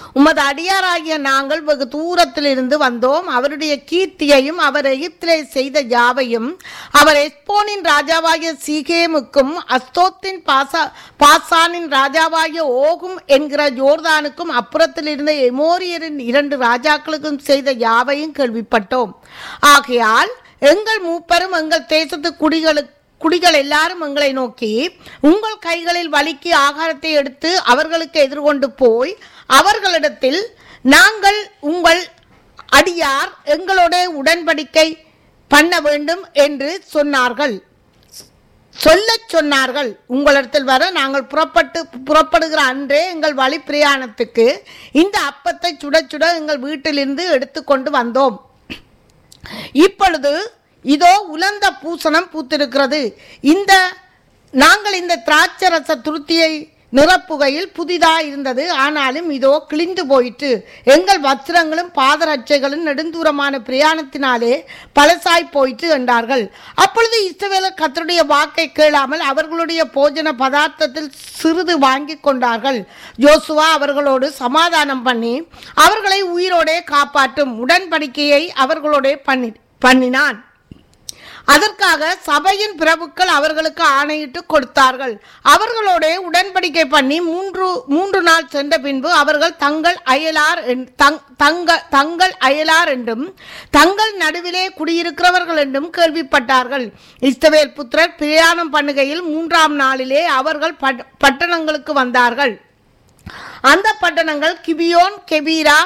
உமது அடியாராகிய நாங்கள் வெகு தூரத்திலிருந்து வந்தோம் அவருடைய கீர்த்தியையும் அவர் எகிப்திலே செய்த யாவையும் அவர் எஸ்போனின் ராஜாவாகிய சீகேமுக்கும் அஸ்தோத்தின் பாசா பாசானின் ராஜாவாகிய ஓகும் என்கிற யோர்தானுக்கும் அப்புறத்தில் இருந்த எமோரியரின் இரண்டு ராஜாக்களுக்கும் செய்த யாவையும் கேள்விப்பட்டோம் ஆகையால் எங்கள் மூப்பரும் எங்கள் தேசத்து குடிகளுக்கு குடிகள் எல்லாரும் எங்களை நோக்கி உங்கள் கைகளில் வலிக்கு ஆகாரத்தை எடுத்து அவர்களுக்கு எதிர்கொண்டு போய் அவர்களிடத்தில் நாங்கள் உங்கள் அடியார் எங்களோட உடன்படிக்கை பண்ண வேண்டும் என்று சொன்னார்கள் சொல்லச் சொன்னார்கள் உங்களிடத்தில் வர நாங்கள் புறப்பட்டு புறப்படுகிற அன்றே எங்கள் வழி பிரயாணத்துக்கு இந்த அப்பத்தை சுட சுட எங்கள் வீட்டிலிருந்து எடுத்துக்கொண்டு வந்தோம் இப்பொழுது இதோ உலர்ந்த பூசணம் பூத்திருக்கிறது இந்த நாங்கள் இந்த திராட்சரச துருத்தியை நிரப்புகையில் புதிதாக இருந்தது ஆனாலும் இதோ கிழிந்து போயிற்று எங்கள் வஸ்திரங்களும் பாதரட்சைகளும் நெடுந்தூரமான பிரயாணத்தினாலே பழசாய் போயிற்று என்றார்கள் அப்பொழுது இஸ்ரவேலர் கத்தருடைய வாக்கை கேளாமல் அவர்களுடைய போஜன பதார்த்தத்தில் சிறிது வாங்கி கொண்டார்கள் ஜோசுவா அவர்களோடு சமாதானம் பண்ணி அவர்களை உயிரோடே காப்பாற்றும் உடன்படிக்கையை அவர்களோடே பண்ணி பண்ணினான் அதற்காக சபையின் பிரபுக்கள் அவர்களுக்கு ஆணையிட்டு கொடுத்தார்கள் அவர்களோட உடன்படிக்கை பண்ணி மூன்று மூன்று நாள் சென்ற பின்பு அவர்கள் தங்கள் அயலார் என்- தங்- தங்க தங்கள் அயலார் என்றும் தங்கள் நடுவிலே குடியிருக்கிறவர்கள் என்றும் கேள்விப்பட்டார்கள் இஸ்தவேல் புத்திரர் பிரயாணம் பண்ணுகையில் மூன்றாம் நாளிலே அவர்கள் பட்- பட்டணங்களுக்கு வந்தார்கள் அந்த பட்டணங்கள் Gibeon Chephirah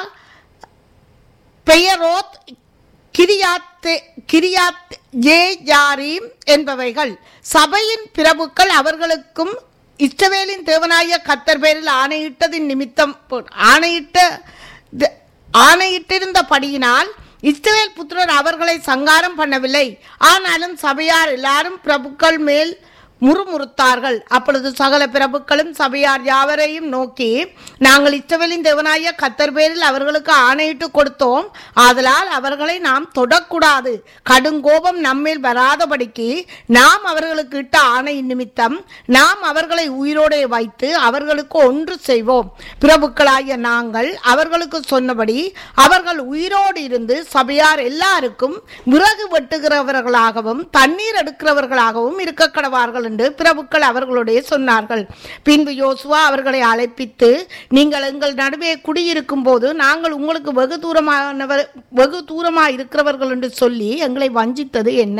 Beeroth Kirjath Kirjath jearim என்பவைகள் சபையின் பிரபுக்கள் அவர்களுக்கும் இஸ்ரவேலின் தேவனாய கத்தர் பேரில் ஆணையிட்டதின் நிமித்தம் ஆணையிட்ட த- ஆணையிட்டிருந்தபடியினால் இஸ்ரவேல் புத்திரர் அவர்களை சங்காரம் பண்ணவில்லை ஆனாலும் சபையார் எல்லாரும் பிரபுக்கள் மேல் முறுமுறுத்தார்கள் அப்பொழுது சகல பிரபுக்களும் சபையார் யாவரையும் நோக்கி நாங்கள் இஸ்ரவேலின் தேவனாய கத்தர் பேரில் அவர்களுக்கு ஆணையிட்டு கொடுத்தோம் ஆதலால் அவர்களை நாம் தொடக்கூடாது கடுங்கோபம் நம்மேல் வராதபடிக்கு நாம் அவர்களுக்கு இட்ட ஆணை நிமித்தம் நாம் அவர்களை உயிரோடே வைத்து அவர்களுக்கு ஒன்று செய்வோம் பிரபுக்களாகிய நாங்கள் அவர்களுக்கு சொன்னபடி அவர்கள் உயிரோடு இருந்து சபையார் எல்லாருக்கும் விறகு வெட்டுகிறவர்களாகவும் தண்ணீர் எடுக்கிறவர்களாகவும் இருக்க கடவார்கள் என்று பிரபுக்கள் அவர்களுடைய சொன்னார்கள் பின்பு யோசுவா அவர்களை அழைப்பித்து நீங்கள் எங்கள் நடுவே குடியிருக்கும் போது நாங்கள் உங்களுக்கு வெகு தூரமானவர் வெகு தூரமாக இருக்கிறவர்கள் என்று சொல்லி எங்களை வஞ்சித்தது என்ன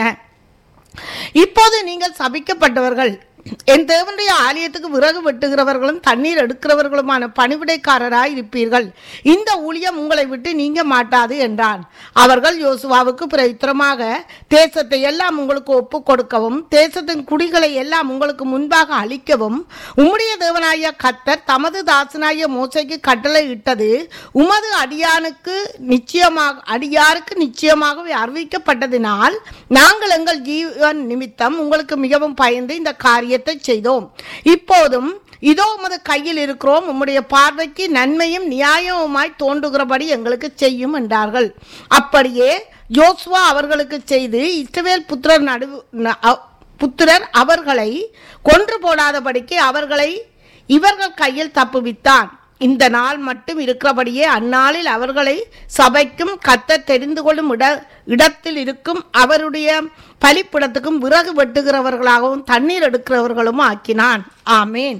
இப்போது நீங்கள் சபிக்கப்பட்டவர்கள் என் தேவனுடைய ஆலயத்துக்கு விறகு வெட்டுகிறவர்களும் தண்ணீர் எடுக்கிறவர்களுமான பணிவிடைக்காரராய் இருப்பீர்கள் இந்த ஊழியம் உங்களை விட்டு நீங்க மாட்டாது என்றான் அவர்கள் யோசுவாவுக்கு பிரயுத்தரமாக தேசத்தை எல்லாம் உங்களுக்கு ஒப்பு கொடுக்கவும் தேசத்தின் குடிகளை எல்லாம் உங்களுக்கு முன்பாக அளிக்கவும் உம்முடைய தேவனாய கத்தர் தமது தாசனாய மோசைக்கு கட்டளை இட்டது உமது அடியானுக்கு நிச்சயமாக அடியாருக்கு நிச்சயமாகவே அறிவிக்கப்பட்டதினால் நாங்கள் எங்கள் ஜீவன் நிமித்தம் உங்களுக்கு மிகவும் பயந்து இந்த காரியத்தை செய்தோம் இப்போதும் இதோ உமது கையில் இருக்கிறோம் உம்முடைய பார்வைக்கு நன்மையும் நியாயமுமாய் தோன்றுகிறபடி எங்களுக்கு செய்யும் என்றார்கள் அப்படியே யோசுவா அவர்களுக்கு செய்து இஸ்ரவேல் புத்திரர் நடுவு ந- அ- புத்திரர் அவர்களை கொன்று போடாதபடிக்கு அவர்களை இவர்கள் கையில் தப்புவித்தான் இந்த நாள் மட்டும் இருக்கிறபடியே அந்நாளில் அவர்களை சபைக்கும் கத்த தெரிந்து கொள்ளும் இட இடத்தில் இருக்கும் அவருடைய பலிப்பிடத்துக்கும் விறகு வெட்டுகிறவர்களாகவும் தண்ணீர் எடுக்கிறவர்களும் ஆக்கினான் ஆமேன்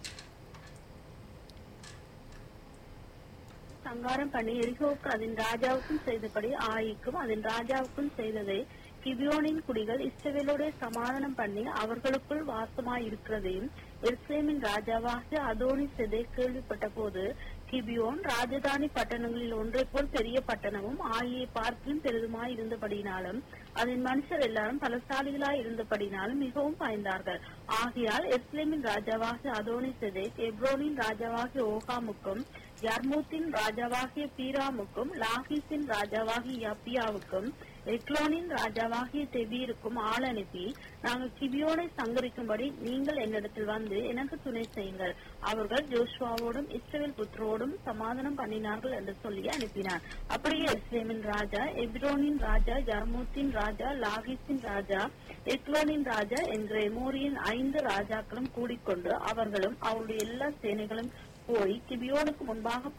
சங்காரம் பண்ணி எரிகோவுக்கு அதன் ராஜாவுக்கும் செய்தபடி ஆயிக்கும் அதன் ராஜாவுக்கும் செய்ததை கிபியோனின் குடிகள் இஸ்ரவேலோட சமாதானம் பண்ணி அவர்களுக்குள் வாசமாய் இருக்கிறதையும் எருசலேமின் ராஜாவாகிய அதோனி செதை கேள்விப்பட்ட போது கிபியோன் ராஜதானி பட்டணங்களில் ஒன்றை போல் பெரிய பட்டணமும் ஆகிய பார்க்கிலும் பெரிதுமாய் இருந்தபடினாலும் அதன் மனுஷர் எல்லாரும் பலசாலிகளாய் இருந்தபடினாலும் மிகவும் பயந்தார்கள் ஆகையால் எருசலேமின் ராஜாவாகிய அதோனி செதை எப்ரோனின் ராஜாவாகிய ஓகாமுக்கும் யர்மூத்தின் ராஜாவாகிய பீராமுக்கும் லாகீசின் ராஜாவாகிய யப்பியாவுக்கும் எக்லோனின் ராஜாவாகிய தெபீருக்கும் ஆள் அனுப்பி நாங்கள் கிபியோனை சங்கரிக்கும்படி நீங்கள் என்னிடத்தில் வந்து எனக்கு துணை செய்யுங்கள் அவர்கள் ஜோஷுவாவோடும் இஸ்ரவேல் புத்திரோடும் சமாதானம் பண்ணினார்கள் என்று சொல்லி அனுப்பினார் அப்படியே இஸ்ரேமின் ராஜா எப்ரோனின் ராஜா யர்மூத்தின் ராஜா லாகிஸின் ராஜா எக்லோனின் ராஜா என்ற எமோரியின் ஐந்து ராஜாக்களும் கூடிக்கொண்டு அவர்களும் அவருடைய எல்லா சேனைகளும் போய் கிபியோனுக்கு முன்பாக